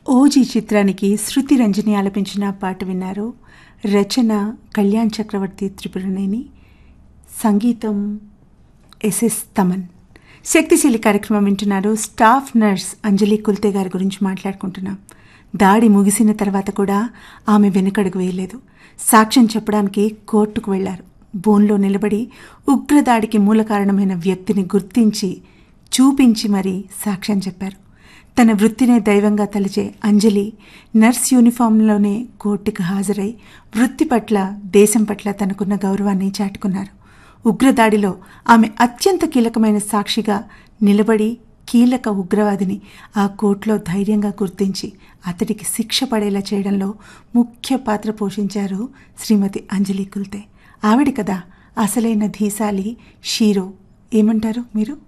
OG చిత్రానికి శృతి రంజని ఆలపించిన పాట విన్నారు రచన కళ్యాణ్ చక్రవర్తి త్రిపురనేని సంగీతం ఎస్ఎస్ తమన్ శక్తిశీలి కార్యక్రమం వింటున్నారు స్టాఫ్ నర్స్ అంజలి కుల్తే గారి గురించి మాట్లాడుకుంటున్నాం దాడి ముగిసిన తర్వాత కూడా ఆమె వెనుకడుగు వేయలేదు సాక్ష్యం చెప్పడానికి కోర్టుకు వెళ్లారు బోన్లో నిలబడి ఉగ్రదాడికి మూల కారణమైన వ్యక్తిని గుర్తించి చూపించి మరీ సాక్ష్యం చెప్పారు తన వృత్తినే దైవంగా తలిచే అంజలి నర్స్ యూనిఫామ్లోనే కోర్టుకు హాజరై వృత్తి పట్ల దేశం పట్ల తనకున్న గౌరవాన్ని చాటుకున్నారు ఉగ్రదాడిలో ఆమె అత్యంత కీలకమైన సాక్షిగా నిలబడి కీలక ఉగ్రవాదిని ఆ కోర్టులో ధైర్యంగా గుర్తించి అతడికి శిక్ష పడేలా చేయడంలో ముఖ్య పాత్ర పోషించారు శ్రీమతి అంజలి కుల్తే ఆవిడ కదా అసలైన ధీశాలి షీరో ఏమంటారు మీరు